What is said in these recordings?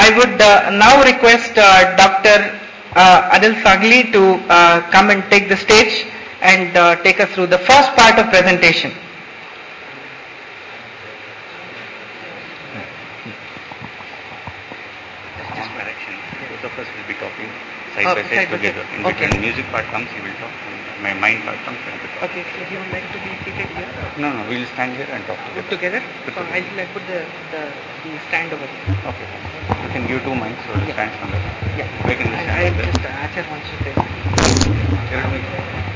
I would uh, now request uh, Dr. Uh, Adil Sagli to uh, come and take the stage and uh, take us through the first part of presentation. This direction. Both of us will be talking side Oh, by side side by together. side. In Okay. between music part comes, he will talk. And my mind part comes, I will talk. Okay, so you would like to be seated here? No, no, we will stand here and talk Put together. together? Put So together. I'll uh, put the, the, the stand over here. Okay. You can give two mics so it Yeah. stands on the. Yeah. Where can we I, stand I on the- just, uh, Acharya wants to say. ಎರಡು mic.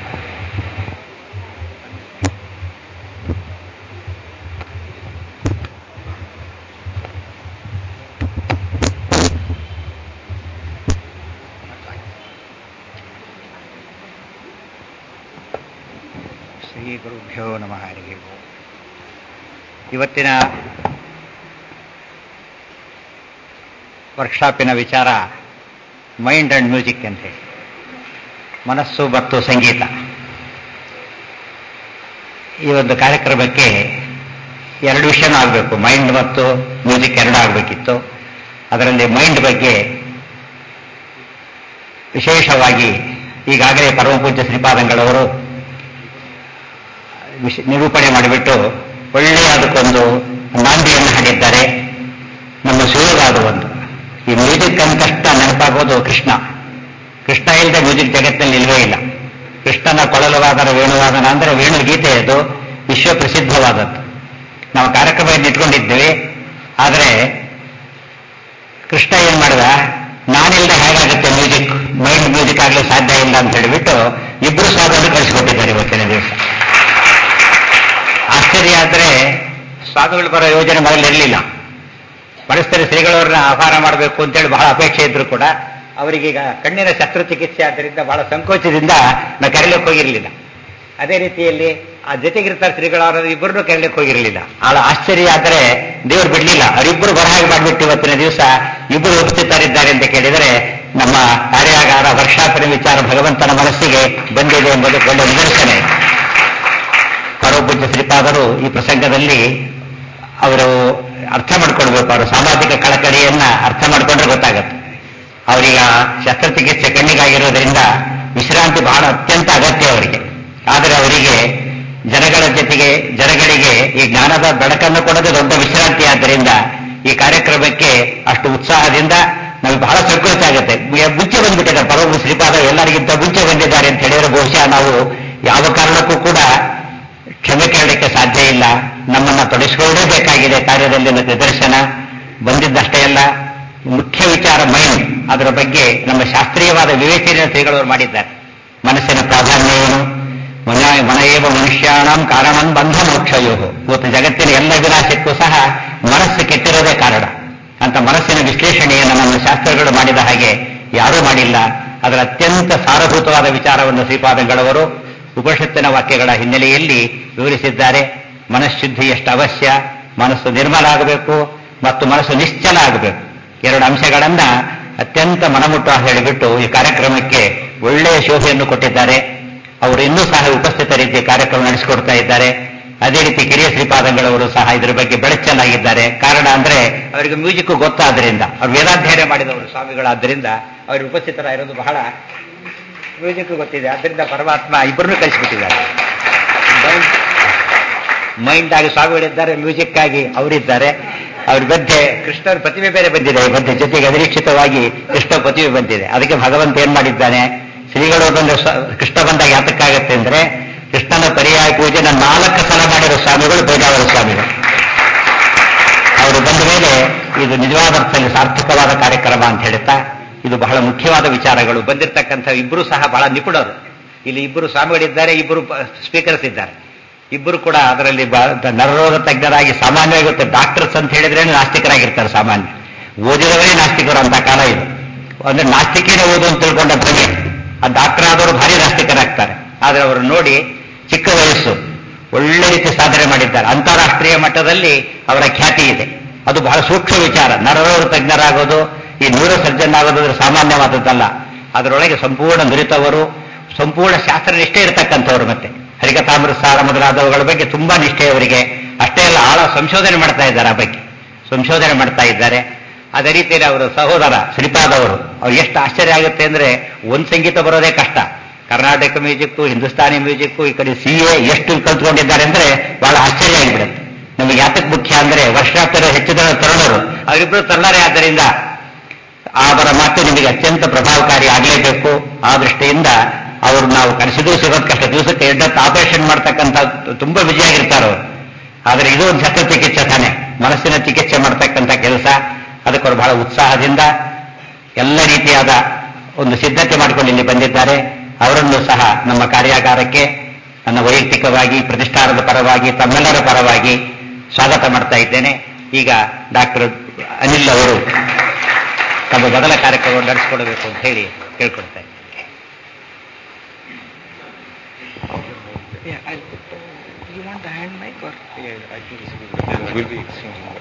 Shri ಗುರುಭ್ಯೋ ನಮಃ ಹರಿಗೆ ಓಂ. ಇವತ್ತಿನ ವರ್ಕ್ಶಾಪಿನ ವಿಚಾರ mind and music ಅಂತ ಹೇಳಿ ಮನಸ್ಸು ಮತ್ತು ಸಂಗೀತ ಈ ಒಂದು ಕಾರ್ಯಕ್ರಮಕ್ಕೆ ಎರಡು ವಿಷಯನೂ ಆಗಬೇಕು ಮೈಂಡ್ ಮತ್ತು ಮ್ಯೂಸಿಕ್ ಎರಡೂ ಆಗಬೇಕಿತ್ತು ಅದರಲ್ಲಿ ಮೈಂಡ್ ಬಗ್ಗೆ ವಿಶೇಷವಾಗಿ ಈಗಾಗಲೇ ಪರಮ ಪೂಜ್ಯ ಶ್ರೀಪಾದಂಗಳವರು ವಿಷ- ನಿರೂಪಣೆ ಮಾಡಿಬಿಟ್ಟು ಒಳ್ಳೆಯ ಅದಕ್ಕೊಂದು ನಾಂದಿಯನ್ನು ಹಾಡಿದ್ದಾರೆ ನಮ್ಮ ಶಿವಗಾದ ಒಂದು ಈ ಮ್ಯೂಸಿಕ್ ಅಂತಷ್ಟ ನೆನಪಾಗೋದು ಕೃಷ್ಣ ಕೃಷ್ಣ ಇಲ್ಲದೆ ಮ್ಯೂಸಿಕ್ ಜಗತ್ತಿನಲ್ಲಿ ಇಲ್ವೇ ಇಲ್ಲ ಕೃಷ್ಣನ ಕೊಳಲುವಾದನ ವೇಣುವಾದನ ಅಂದ್ರೆ ವೇಣು ಗೀತೆ ಅದು ವಿಶ್ವ ಪ್ರಸಿದ್ಧವಾದದ್ದು ನಾವು ಕಾರ್ಯಕ್ರಮವನ್ನು ಇಟ್ಕೊಂಡಿದ್ವಿ ಆದರೆ ಕೃಷ್ಣ ಏನ್ ಮಾಡಿದ ನಾನಿಲ್ಲದೆ ಹೇಗಾಗುತ್ತೆ ಮ್ಯೂಸಿಕ್ ಮೈಂಡ್ ಮ್ಯೂಸಿಕ್ ಆಗಲು ಸಾಧ್ಯ ಇಲ್ಲ ಅಂತ ಹೇಳಿಬಿಟ್ಟು ಇಬ್ಬರು ಸ್ವಾಮಿಯನ್ನು ಕಳಿಸಿಕೊಟ್ಟಿದ್ದಾರೆ ಇವತ್ತಿನ ದಿವಸ ಆಶ್ಚರ್ಯ ಆದ್ರೆ ಸ್ವಾಮಿಗಳು ಬರೋ ಯೋಜನೆ ಮೊದಲಿರಲಿಲ್ಲ ಪರಿಸ್ಥಿತಿ ಶ್ರೀಗಳವ್ರನ್ನ ಆಹ್ವಾನ ಮಾಡಬೇಕು ಅಂತೇಳಿ ಬಹಳ ಅಪೇಕ್ಷೆ ಇದ್ರು ಕೂಡ ಅವರಿಗೀಗ ಕಣ್ಣಿನ ಶಸ್ತ್ರಚಿಕಿತ್ಸೆ ಆದ್ದರಿಂದ ಬಹಳ ಸಂಕೋಚದಿಂದ ನಾವು ಕರೀಲಿಕ್ಕೆ ಹೋಗಿರಲಿಲ್ಲ ಅದೇ ರೀತಿಯಲ್ಲಿ ಆ ಜೊತೆಗಿರ್ತಾರೆ ಶ್ರೀಗಳವರ ಇಬ್ಬರನ್ನು ಕರೀಲಿಕ್ಕೆ ಹೋಗಿರಲಿಲ್ಲ ಆಳ ಆಶ್ಚರ್ಯ ಆದರೆ ದೇವರು ಬಿಡ್ಲಿಲ್ಲ ಅವರಿಬ್ಬರು ಬರಹಾಗೆ ಮಾಡಿಬಿಟ್ಟು ಇವತ್ತಿನ ದಿವಸ ಇಬ್ಬರು ಉಪಸ್ಥಿತರಿದ್ದಾರೆ ಅಂತ ಕೇಳಿದರೆ ನಮ್ಮ ಕಾರ್ಯಾಗಾರ ವರ್ಷಾಪನ ವಿಚಾರ ಭಗವಂತನ ಮನಸ್ಸಿಗೆ ಬಂದಿದೆ ಎಂಬುದು ಒಳ್ಳೆಯ ನಿದರ್ಶನ ಇದೆ. ಪರಮಪೂಜ್ಯ ಶ್ರೀಪಾದರು ಈ ಪ್ರಸಂಗದಲ್ಲಿ ಅವರು ಅರ್ಥ ಮಾಡ್ಕೊಳ್ಬೇಕು ಅವರ ಸಾಮಾಜಿಕ ಕಳಕಳಿಯನ್ನ ಅರ್ಥ ಮಾಡ್ಕೊಂಡ್ರೆ ಗೊತ್ತಾಗತ್ತೆ ಅವರೀಗ ಶಸ್ತ್ರಚಿಕಿತ್ಸೆ ಕಣ್ಣಿಗಾಗಿರೋದ್ರಿಂದ ವಿಶ್ರಾಂತಿ ಬಹಳ ಅತ್ಯಂತ ಅಗತ್ಯ ಅವರಿಗೆ ಆದರೆ ಅವರಿಗೆ ಜನಗಳ ಜೊತೆಗೆ ಜನಗಳಿಗೆ ಈ ಜ್ಞಾನದ ಬೆಳಕನ್ನು ಕೊಡೋದು ದೊಡ್ಡ ವಿಶ್ರಾಂತಿ ಆದ್ದರಿಂದ ಈ ಕಾರ್ಯಕ್ರಮಕ್ಕೆ ಅಷ್ಟು ಉತ್ಸಾಹದಿಂದ ನಮಗೆ ಬಹಳ ಸಂಕೋಚ ಆಗುತ್ತೆ ಮುಂಚೆ ಬಂದ್ಬಿಟ್ಟಿದ್ದಾರೆ ಪರಮ ಶ್ರೀಪಾದ ಎಲ್ಲರಿಗಿಂತ ಮುಂಚೆ ಬಂದಿದ್ದಾರೆ ಅಂತ ಹೇಳಿದ್ರೆ ಬಹುಶಃ ನಾವು ಯಾವ ಕಾರಣಕ್ಕೂ ಕೂಡ ಕ್ಷಮೆ ಕೇಳಲಿಕ್ಕೆ ಸಾಧ್ಯ ಇಲ್ಲ ನಮ್ಮನ್ನ ತೊಡಗಿಸಿಕೊಳ್ಳೇಬೇಕಾಗಿದೆ ಕಾರ್ಯದಲ್ಲಿ ಅನ್ನೋ ನಿದರ್ಶನ ಬಂದಿದ್ದಷ್ಟೇ ಅಲ್ಲ ಮುಖ್ಯ ವಿಚಾರ ಮೈಂಡ್ ಅದರ ಬಗ್ಗೆ ನಮ್ಮ ಶಾಸ್ತ್ರೀಯವಾದ ವಿವೇಚನೆಯ ಶ್ರೀಗಳವರು ಮಾಡಿದ್ದಾರೆ ಮನಸ್ಸಿನ ಪ್ರಾಧಾನ್ಯ ಏನು ಮನ ಮನಯೇವ ಮನುಷ್ಯಾಣಂ ಕಾರಣಂ ಬಂಧ ಮೋಕ್ಷಯೋ ಇವತ್ತು ಜಗತ್ತಿನ ಎಲ್ಲ ವಿನಾಶಕ್ಕೂ ಸಹ ಮನಸ್ಸು ಕೆಟ್ಟಿರೋದೇ ಕಾರಣ ಅಂತ ಮನಸ್ಸಿನ ವಿಶ್ಲೇಷಣೆಯನ್ನು ನಮ್ಮ ಶಾಸ್ತ್ರಗಳು ಮಾಡಿದ ಹಾಗೆ ಯಾರೂ ಮಾಡಿಲ್ಲ ಅದರ ಅತ್ಯಂತ ಸಾರಭೂತವಾದ ವಿಚಾರವನ್ನು ಶ್ರೀಪಾದಂಗಳವರು ಉಪನಿಷತ್ತಿನ ವಾಕ್ಯಗಳ ಹಿನ್ನೆಲೆಯಲ್ಲಿ ವಿವರಿಸಿದ್ದಾರೆ ಮನಃಶುದ್ಧಿ ಎಷ್ಟು ಅವಶ್ಯ ಮನಸ್ಸು ನಿರ್ಮಲ ಆಗಬೇಕು ಮತ್ತು ಮನಸ್ಸು ನಿಶ್ಚಲ ಆಗಬೇಕು ಎರಡು ಅಂಶಗಳನ್ನ ಅತ್ಯಂತ ಮನಮುಟ್ಟ ಹೇಳಿಬಿಟ್ಟು ಈ ಕಾರ್ಯಕ್ರಮಕ್ಕೆ ಒಳ್ಳೆಯ ಶೋಭೆಯನ್ನು ಕೊಟ್ಟಿದ್ದಾರೆ ಅವರು ಇನ್ನೂ ಸಹ ಉಪಸ್ಥಿತರಿದ್ದ ಕಾರ್ಯಕ್ರಮ ನಡೆಸಿಕೊಡ್ತಾ ಇದ್ದಾರೆ ಅದೇ ರೀತಿ ಕಿರಿಯ ಶ್ರೀಪಾದಂಗಳವರು ಸಹ ಇದರ ಬಗ್ಗೆ ಬೆಳಚಲಾಗಿದ್ದಾರೆ ಕಾರಣ ಅಂದ್ರೆ ಅವರಿಗೆ ಮ್ಯೂಸಿಕ್ ಗೊತ್ತಾದ್ರಿಂದ ಅವ್ರು ವೇದಾಧ್ಯಯನ ಮಾಡಿದವರು ಸ್ವಾಮಿಗಳಾದ್ರಿಂದ ಅವರು ಉಪಸ್ಥಿತರಾಗಿರೋದು ಬಹಳ ಮ್ಯೂಸಿಕ್ ಗೊತ್ತಿದೆ ಅದರಿಂದ ಪರಮಾತ್ಮ ಇಬ್ಬರನ್ನೂ ಕಳಿಸಿಬಿಟ್ಟಿದ್ದಾರೆ ಮೈಂಡ್ ಆಗಿ ಸ್ವಾಮಿಗಳಿದ್ದಾರೆ ಮ್ಯೂಸಿಕ್ ಆಗಿ ಅವರಿದ್ದಾರೆ ಅವ್ರ ಮಧ್ಯೆ ಕೃಷ್ಣನ ಪ್ರತಿಭೆ ಬೇರೆ ಬಂದಿದೆ ಈ ಮಧ್ಯೆ ಜೊತೆಗೆ ಅನಿರೀಕ್ಷಿತವಾಗಿ ಕೃಷ್ಣ ಪ್ರತಿಭೆ ಬಂದಿದೆ ಅದಕ್ಕೆ ಭಗವಂತ ಏನ್ ಮಾಡಿದ್ದಾನೆ ಶ್ರೀಗಳು ಬಂದ ಕೃಷ್ಣ ಬಂದಾಗ ಯಾತಕ್ಕಾಗತ್ತೆ ಅಂದ್ರೆ ಕೃಷ್ಣನ ಪರ್ಯಾಯ ಪೂಜೆನ ನಾಲ್ಕು ಸಲ ಮಾಡಿರೋ ಸ್ವಾಮಿಗಳು ಪೂಜಾವರ ಸ್ವಾಮಿಗಳು ಅವರು ಬಂದ ಮೇಲೆ ಇದು ನಿಜವಾದ ಅರ್ಥದಲ್ಲಿ ಸಾರ್ಥಕವಾದ ಕಾರ್ಯಕ್ರಮ ಅಂತ ಹೇಳ್ತಾ ಇದು ಬಹಳ ಮುಖ್ಯವಾದ ವಿಚಾರಗಳು ಬಂದಿರತಕ್ಕಂಥ ಇಬ್ಬರು ಸಹ ಬಹಳ ನಿಪುಣರು ಇಲ್ಲಿ ಇಬ್ಬರು ಸ್ವಾಮಿಗಳಿದ್ದಾರೆ ಇಬ್ಬರು ಸ್ಪೀಕರ್ಸ್ ಇದ್ದಾರೆ ಇಬ್ಬರು ಕೂಡ ಅದರಲ್ಲಿ ಬ- ನರರೋಗ ತಜ್ಞರಾಗಿ ಸಾಮಾನ್ಯವಾಗಿ ಗೊತ್ತೆ ಡಾಕ್ಟರ್ಸ್ ಅಂತ ಹೇಳಿದ್ರೆ ನಾಸ್ತಿಕರಾಗಿರ್ತಾರೆ ಸಾಮಾನ್ಯ ಓದಿದವರೇ ನಾಸ್ತಿಕರು ಅಂತ ಕಾಲ ಇದು ಅಂದ್ರೆ ನಾಸ್ತಿಕೇನೆ ಓದು ಅಂತ ತಿಳ್ಕೊಂಡ ಭ್ರಮೆ ಆ ಡಾಕ್ಟರ್ ಆದವರು ಭಾರಿ ನಾಸ್ತಿಕರಾಗ್ತಾರೆ ಆದ್ರೆ ಅವರು ನೋಡಿ ಚಿಕ್ಕ ವಯಸ್ಸು ಒಳ್ಳೆ ರೀತಿ ಸಾಧನೆ ಮಾಡಿದ್ದಾರೆ ಅಂತಾರಾಷ್ಟ್ರೀಯ ಮಟ್ಟದಲ್ಲಿ ಅವರ ಖ್ಯಾತಿ ಇದೆ ಅದು ಬಹಳ ಸೂಕ್ಷ್ಮ ವಿಚಾರ ನರರೋಗ ತಜ್ಞರಾಗೋದು ಈ ನ್ಯೂರೋ ಸರ್ಜನ್ ಆಗೋದು ಅಂದ್ರೆ ಸಾಮಾನ್ಯವಾದದ್ದಲ್ಲ ಅದರೊಳಗೆ ಸಂಪೂರ್ಣ ನುರಿತವರು ಸಂಪೂರ್ಣ ಶಾಸ್ತ್ರ ನಿಷ್ಠೆ ಇರತಕ್ಕಂಥವ್ರು ಮತ್ತೆ ಹರಿಕತಾಮೃತಸಾರ ಮೊದಲಾದವುಗಳ ಬಗ್ಗೆ ತುಂಬಾ ನಿಷ್ಠೆ ಅವರಿಗೆ ಅಷ್ಟೇ ಅಲ್ಲ ಆಳ ಸಂಶೋಧನೆ ಮಾಡ್ತಾ ಇದ್ದಾರೆ ಆ ಬಗ್ಗೆ ಸಂಶೋಧನೆ ಮಾಡ್ತಾ ಇದ್ದಾರೆ ಅದೇ ರೀತಿಯಲ್ಲಿ ಅವರ ಸಹೋದರ ಶ್ರೀಪಾದ್ ಅವರು ಅವ್ರು ಎಷ್ಟು ಆಶ್ಚರ್ಯ ಆಗುತ್ತೆ ಅಂದ್ರೆ ಒಂದ್ ಸಂಗೀತ ಬರೋದೇ ಕಷ್ಟ ಕರ್ನಾಟಕ ಮ್ಯೂಸಿಕ್ ಹಿಂದೂಸ್ತಾನಿ ಮ್ಯೂಸಿಕ್ ಈ ಕಡೆ ಸಿ ಎ ಎಷ್ಟು ಕಲ್ತ್ಕೊಂಡಿದ್ದಾರೆ ಅಂದ್ರೆ ಬಹಳ ಆಶ್ಚರ್ಯ ಆಗಿಬಿಡುತ್ತೆ ನಮಗೆ ಯಾತಕ್ ಮುಖ್ಯ ಅಂದ್ರೆ ವರ್ಷಾಂತರ ಹೆಚ್ಚು ಜನ ತರುಣರು ಅವರಿಬ್ಬರು ತರುಣರೇ ಆದ್ದರಿಂದ ಅವರ ಮಾತು ನಿಮಗೆ ಅತ್ಯಂತ ಪ್ರಭಾವಕಾರಿ ಆಗಲೇಬೇಕು ಆ ದೃಷ್ಟಿಯಿಂದ ಅವರು ನಾವು ಕನಸಿಗೂ ಸಿಗೋದು ಕಷ್ಟ ದಿವಸಕ್ಕೆ ಎರಡತ್ತು ಆಪರೇಷನ್ ಮಾಡ್ತಕ್ಕಂಥ ತುಂಬಾ ಬಿಜಿ ಆಗಿರ್ತಾರೆ ಅವರು ಆದರೆ ಇದು ಒಂದು ಶಸ್ತ್ರಚಿಕಿತ್ಸೆ ತಾನೆ ಮನಸ್ಸಿನ ಚಿಕಿತ್ಸೆ ಮಾಡ್ತಕ್ಕಂಥ ಕೆಲಸ ಅದಕ್ಕೆ ಅವರು ಬಹಳ ಉತ್ಸಾಹದಿಂದ ಎಲ್ಲ ರೀತಿಯಾದ ಒಂದು ಸಿದ್ಧತೆ ಮಾಡಿಕೊಂಡು ಇಲ್ಲಿ ಬಂದಿದ್ದಾರೆ ಅವರನ್ನು ಸಹ ನಮ್ಮ ಕಾರ್ಯಾಗಾರಕ್ಕೆ ನನ್ನ ವೈಯಕ್ತಿಕವಾಗಿ ಪ್ರತಿಷ್ಠಾನದ ಪರವಾಗಿ ತಮ್ಮೆಲ್ಲರ ಪರವಾಗಿ ಸ್ವಾಗತ ಮಾಡ್ತಾ ಇದ್ದೇನೆ ಈಗ ಡಾಕ್ಟರ್ ಅನಿಲ್ ಅವರು ತಮ್ಮ ಮೊದಲ ಕಾರ್ಯಕ್ರಮವನ್ನು ನಡೆಸಿಕೊಡಬೇಕು ಅಂತ ಹೇಳಿ ಕೇಳ್ಕೊಳ್ತಾ ಇದ್ದೀನಿ. Yeah, I'll put, uh, you want the hand mic or? Yeah, I think this will be, we'll be exchanging.